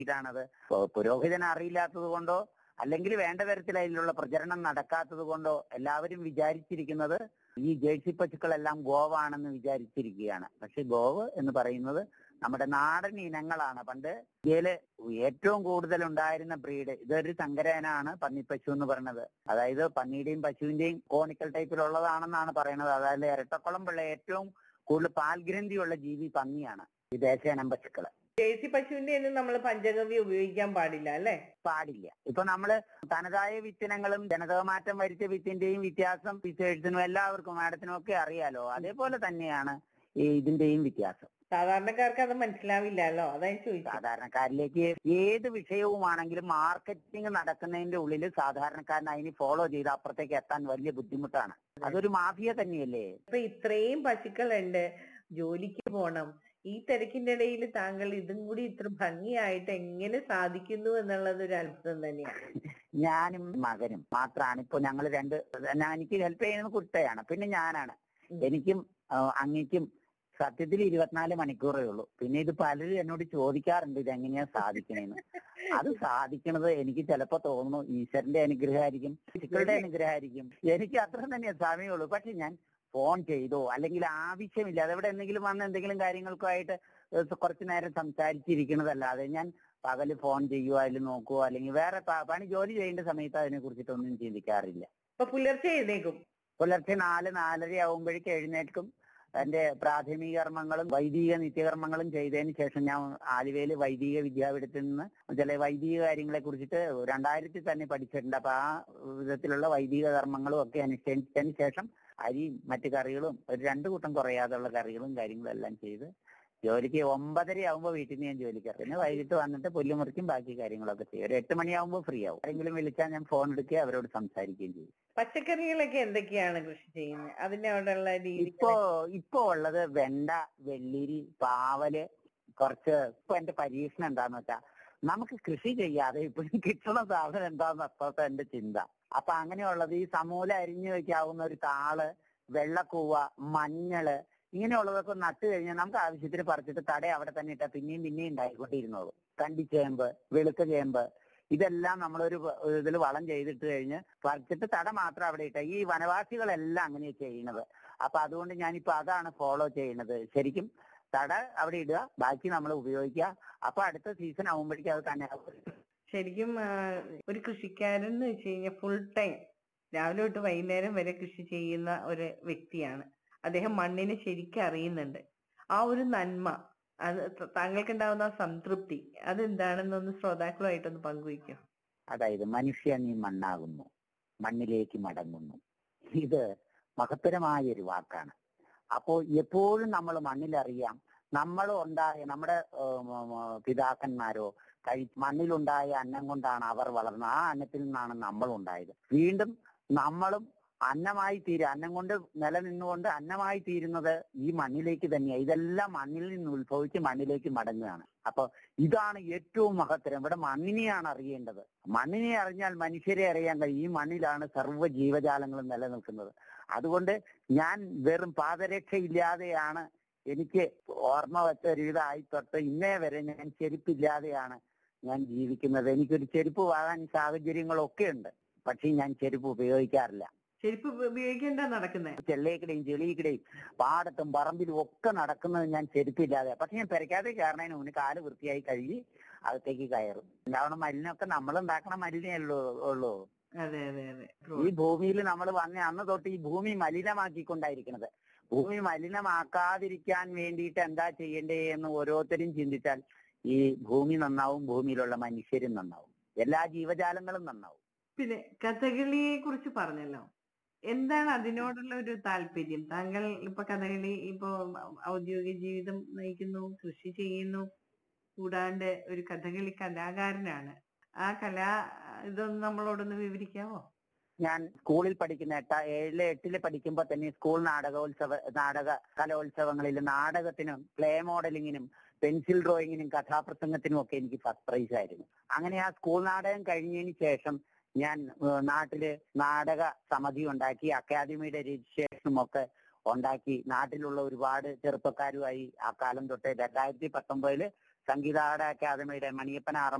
ഇതാണത് പുരോഹിതൻ അറിയില്ലാത്തത് കൊണ്ടോ അല്ലെങ്കിൽ വേണ്ട തരത്തിൽ അതിലുള്ള പ്രചരണം നടക്കാത്തത് കൊണ്ടോ എല്ലാവരും വിചാരിച്ചിരിക്കുന്നത് ഈ ജേഴ്സി പശുക്കളെല്ലാം ഗോവാണെന്ന് വിചാരിച്ചിരിക്കുകയാണ് പക്ഷെ ഗോവ് എന്ന് പറയുന്നത് നമ്മുടെ നാടൻ ഇനങ്ങളാണ് പണ്ട് ഇന്ത്യയില് ഏറ്റവും കൂടുതൽ ഉണ്ടായിരുന്ന ബ്രീഡ് ഇതൊരു സങ്കരനാണ് പന്നിപ്പശു എന്ന് പറയുന്നത് അതായത് പന്നിയുടെയും പശുവിന്റെയും കോണിക്കൽ ടൈപ്പിലുള്ളതാണെന്നാണ് പറയുന്നത് അതായത് ഇരട്ടക്കുളം പിള്ള ഏറ്റവും കൂടുതൽ പാൽഗ്രന്ഥിയുള്ള ജീവി പന്നിയാണ് ഈ ദേശീയനം പശുക്കള് ജേഴ്സി പശുവിന്റെ ഒന്നും നമ്മൾ പഞ്ചഗവ്യ ഉപയോഗിക്കാൻ പാടില്ല അല്ലെ പാടില്ല ഇപ്പൊ നമ്മള് തനതായ വിത്തിനങ്ങളും ജനതമാറ്റം വരുത്തിയ വിത്തിന്റെയും വ്യത്യാസം ഫിസേഴ്സിനും എല്ലാവർക്കും മാഡത്തിനും ഒക്കെ അറിയാലോ അതേപോലെ തന്നെയാണ് ഈ ഇതിന്റെയും വ്യത്യാസം സാധാരണക്കാർക്ക് അത് മനസ്സിലാവില്ലല്ലോ അതാ ഞാൻ ചോദിച്ചത് സാധാരണക്കാരിലേക്ക് ഏത് വിഷയവുമാണെങ്കിലും മാർക്കറ്റിംഗ് നടക്കുന്നതിന്റെ ഉള്ളിൽ സാധാരണക്കാരൻ അതിന് ഫോളോ ചെയ്ത് അപ്പുറത്തേക്ക് എത്താൻ വലിയ ബുദ്ധിമുട്ടാണ് അതൊരു മാഫിയ തന്നെയല്ലേ ഇപ്പൊ ഇത്രയും പശുക്കളുണ്ട് ജോലിക്ക് പോണം ഈ തിരക്കിന്റെ ഇടയിൽ താങ്കൾ ഇതും കൂടി ഇത്ര ഭംഗിയായിട്ട് എങ്ങനെ സാധിക്കുന്നു എന്നുള്ളത് ഒരു അത്ഭുതം തന്നെയാണ് ഞാനും മകനും മാത്രമാണ് ഇപ്പൊ ഞങ്ങൾ രണ്ട് ഞാൻ എനിക്ക് ഹെൽപ്പ് ചെയ്യുന്നത് കുട്ടയാണ് പിന്നെ ഞാനാണ് എനിക്കും ആ, അങ്ങയ്ക്കും സത്യത്തിൽ ഇരുപത്തിനാല് മണിക്കൂറേ ഉള്ളൂ പിന്നെ ഇത് പലരും എന്നോട് ചോദിക്കാറുണ്ട് ഇത് എങ്ങനെയാ സാധിക്കണേന്ന് അത് സാധിക്കണത് എനിക്ക് ചിലപ്പോ തോന്നുന്നു ഈശ്വരന്റെ അനുഗ്രഹമായിരിക്കും ശിക്കളുടെ അനുഗ്രഹമായിരിക്കും എനിക്ക് അത്ര തന്നെ സമയമുള്ളൂ പക്ഷെ ഞാൻ ഫോൺ ചെയ്തോ അല്ലെങ്കിൽ ആവശ്യമില്ല അതെവിടെ എന്തെങ്കിലും വന്ന് എന്തെങ്കിലും കാര്യങ്ങൾക്കുമായിട്ട് ഏഹ് കുറച്ചു നേരം സംസാരിച്ചിരിക്കുന്നതല്ലാതെ ഞാൻ പകല് ഫോൺ ചെയ്യുവോ അതിൽ നോക്കുവോ അല്ലെങ്കിൽ വേറെ പ- പണി ജോലി ചെയ്യേണ്ട സമയത്ത് അതിനെ കുറിച്ചിട്ടൊന്നും ചിന്തിക്കാറില്ല ഇപ്പൊ പുലർച്ചെ എഴുന്നേക്കും പുലർച്ചെ നാല് നാലര ആവുമ്പോഴേക്ക് എഴുന്നേൽക്കും എന്റെ പ്രാഥമിക കർമ്മങ്ങളും വൈദിക നിത്യകർമ്മങ്ങളും ചെയ്തതിന് ശേഷം ഞാൻ ആലുവയിൽ വൈദിക വിദ്യാപീഠത്തിൽ നിന്ന് ചില വൈദിക കാര്യങ്ങളെ കുറിച്ചിട്ട് രണ്ടായിരത്തിൽ തന്നെ പഠിച്ചിട്ടുണ്ട് അപ്പൊ ആ വിധത്തിലുള്ള വൈദിക കർമ്മങ്ങളും ഒക്കെ അനുഷ്ഠിച്ചതിന് ശേഷം അരിയും മറ്റു കറികളും ഒരു രണ്ടു കൂട്ടം കുറയാതെയുള്ള കറികളും കാര്യങ്ങളും എല്ലാം ചെയ്ത് ജോലിക്ക് ഒമ്പതര ആവുമ്പോൾ വീട്ടിൽ നിന്ന് ഞാൻ ജോലിക്ക് ഇറങ്ങും. പിന്നെ വൈകിട്ട് വന്നിട്ട് പുല്ലുമുറിക്കും ബാക്കി കാര്യങ്ങളൊക്കെ ചെയ്യും ഒരു എട്ട് മണിയാവുമ്പോൾ ഫ്രീ ആവും ആരെങ്കിലും വിളിച്ചാൽ ഞാൻ ഫോൺ എടുക്കുകയും അവരോട് സംസാരിക്കുകയും ചെയ്യും പച്ചക്കറികളൊക്കെ എന്തൊക്കെയാണ് കൃഷി ചെയ്യുന്നത് അതിന്റെ അവിടെയുള്ള രീതി ഇപ്പോ ഇപ്പോ ഉള്ളത് വെണ്ട വെള്ളിരി പാവല് കുറച്ച് ഇപ്പൊ എന്റെ പരീക്ഷണം എന്താന്ന് വെച്ചാ നമുക്ക് കൃഷി ചെയ്യാതെ ഇപ്പോഴും കിട്ടുന്ന സാധനം എന്താന്ന് അപ്പോഴത്തെ എന്റെ ചിന്ത അപ്പൊ അങ്ങനെയുള്ളത് ഈ സമൂല അരിഞ്ഞു വെക്കാവുന്ന ഒരു താള് വെള്ളക്കൂവ മഞ്ഞള് ഇങ്ങനെയുള്ളതൊക്കെ നട്ടു കഴിഞ്ഞാൽ നമുക്ക് ആവശ്യത്തിന് പറിച്ചിട്ട് തട അവിടെ തന്നെ ഇട്ടാൽ പിന്നെയും പിന്നെയും ഉണ്ടായിക്കൊണ്ടിരുന്നോളൂ കണ്ടിച്ചേമ്പ് വെളുക്ക ചേമ്പ് ഇതെല്ലാം നമ്മളൊരു ഇതിൽ വളം ചെയ്തിട്ട് കഴിഞ്ഞ് പറിച്ചിട്ട് തട മാത്രം അവിടെ ഇട്ട ഈ വനവാസികളെല്ലാം അങ്ങനെയാ ചെയ്യണത് അപ്പൊ അതുകൊണ്ട് ഞാനിപ്പോ അതാണ് ഫോളോ ചെയ്യുന്നത് ശരിക്കും തട അവിടെ ഇടുക ബാക്കി നമ്മൾ ഉപയോഗിക്കുക അപ്പൊ അടുത്ത സീസൺ ആകുമ്പോഴേക്കും അത് തന്നെ ശരിക്കും ആ, ഒരു കൃഷിക്കാരൻ എന്ന് വെച്ച് കഴിഞ്ഞാൽ ഫുൾ ടൈം രാവിലെ തൊട്ട് വൈകുന്നേരം വരെ കൃഷി ചെയ്യുന്ന ഒരു വ്യക്തിയാണ് അദ്ദേഹം മണ്ണിനെ ശരിക്കും അറിയുന്നുണ്ട് ആ ഒരു നന്മ അത് ത- താങ്കൾക്കുണ്ടാവുന്ന ആ സംതൃപ്തി അതെന്താണെന്നൊന്ന് ശ്രോതാക്കളുമായിട്ടൊന്ന് പങ്കുവയ്ക്കും അതായത് മനുഷ്യൻ ഈ മണ്ണാകുന്നു മണ്ണിലേക്ക് മടങ്ങുന്നു ഇത് മഹത്തരമായ ഒരു വാക്കാണ് അപ്പോ എപ്പോഴും നമ്മൾ മണ്ണിലറിയാം നമ്മൾ ഉണ്ടായ നമ്മുടെ ഏം, ഏം, പിതാക്കന്മാരോ കഴി മണ്ണിലുണ്ടായ അന്നം കൊണ്ടാണ് അവർ വളർന്നത് ആ അന്നത്തിൽ നിന്നാണ് നമ്മൾ ഉണ്ടായത് വീണ്ടും നമ്മളും അന്നമായി തീരുക അന്നം കൊണ്ട് നിലനിന്നുകൊണ്ട് അന്നമായി തീരുന്നത് ഈ മണ്ണിലേക്ക് തന്നെയാണ് ഇതെല്ലാം മണ്ണിൽ നിന്ന് ഉത്ഭവിച്ച് മണ്ണിലേക്ക് മടങ്ങുകയാണ് അപ്പൊ ഇതാണ് ഏറ്റവും മഹത്തരം ഇവിടെ മണ്ണിനെയാണ് അറിയേണ്ടത് മണ്ണിനെ അറിഞ്ഞാൽ മനുഷ്യരെ അറിയാൻ കഴിയും ഈ മണ്ണിലാണ് സർവ്വ ജീവജാലങ്ങളും നിലനിൽക്കുന്നത് അതുകൊണ്ട് ഞാൻ വെറും പാദരക്ഷയില്ലാതെയാണ് എനിക്ക് ഓർമ്മ വെച്ച ഒരുവിധമായി തൊട്ട് ഇന്നേ വരെ ഞാൻ ചെരുപ്പില്ലാതെയാണ് ഞാൻ ജീവിക്കുന്നത് എനിക്കൊരു ചെരുപ്പ് വാങ്ങാൻ സാഹചര്യങ്ങളൊക്കെ ഉണ്ട് പക്ഷേ ഞാൻ ചെരുപ്പ് ഉപയോഗിക്കാറില്ല ചെരുപ്പ് ഉപ- ഉപയോഗിക്കേണ്ട നടക്കുന്നത് ചെള്ളിക്കിടെയും ചെളിയിക്കിടെയും പാടത്തും പറമ്പിലും ഒക്കെ നടക്കുന്നത് ഞാൻ ചെരുപ്പില്ലാതെ പക്ഷെ ഞാൻ പെരക്കാതെ കയറണതിന് മുന്നേ കാല് വൃത്തിയായി കഴുകി അകത്തേക്ക് കയറും ഉണ്ടാവണ മലിനൊക്കെ നമ്മൾ ഉണ്ടാക്കണ മലിനേ ഉള്ളൂ ഉള്ളൂ അതെ അതെ അതെ ഈ ഭൂമിയിൽ നമ്മൾ വന്ന അന്ന് തൊട്ട് ഈ ഭൂമി മലിനമാക്കിക്കൊണ്ടായിരിക്കുന്നത് ഭൂമി മലിനമാക്കാതിരിക്കാൻ വേണ്ടിയിട്ട് എന്താ ചെയ്യേണ്ടേ എന്ന് ഓരോരുത്തരും ചിന്തിച്ചാൽ ഈ ഭൂമി നന്നാവും ഭൂമിയിലുള്ള മനുഷ്യരും നന്നാവും എല്ലാ ജീവജാലങ്ങളും നന്നാവും പിന്നെ കഥകളിയെ കുറിച്ച് പറഞ്ഞല്ലോ എന്താണ് അതിനോടുള്ള ഒരു താല്പര്യം താങ്കൾ ഇപ്പൊ കഥകളി ഇപ്പൊ ഔദ്യോഗിക ജീവിതം നയിക്കുന്നു കൃഷി ചെയ്യുന്നു കൂടാണ്ട് ഒരു കഥകളി കലാകാരനാണ് ആ കലാ ഇതൊന്ന് നമ്മളോടൊന്ന് വിവരിക്കാവോ ഞാൻ സ്കൂളിൽ പഠിക്കുന്ന എട്ട ഏഴിലെ എട്ടില് പഠിക്കുമ്പോൾ തന്നെ സ്കൂൾ നാടകോത്സവ നാടക കലോത്സവങ്ങളിൽ നാടകത്തിനും പ്ലേ മോഡലിങ്ങിനും പെൻസിൽ ഡ്രോയിങ്ങിനും കഥാപ്രസംഗത്തിനും ഒക്കെ എനിക്ക് ഫസ്റ്റ് പ്രൈസ് ആയിരുന്നു അങ്ങനെ ആ സ്കൂൾ നാടകം കഴിഞ്ഞതിന് ശേഷം ഞാൻ ഏഹ്, നാട്ടില് നാടക സമിതി ഉണ്ടാക്കി അക്കാദമിയുടെ രജിസ്ട്രേഷനും ഒക്കെ ഉണ്ടാക്കി നാട്ടിലുള്ള ഒരുപാട് ചെറുപ്പക്കാരുമായി ആ കാലം തൊട്ട് രണ്ടായിരത്തി പത്തൊമ്പതില് സംഗീതാട അക്കാദമിയുടെ മണിയപ്പൻ ആർ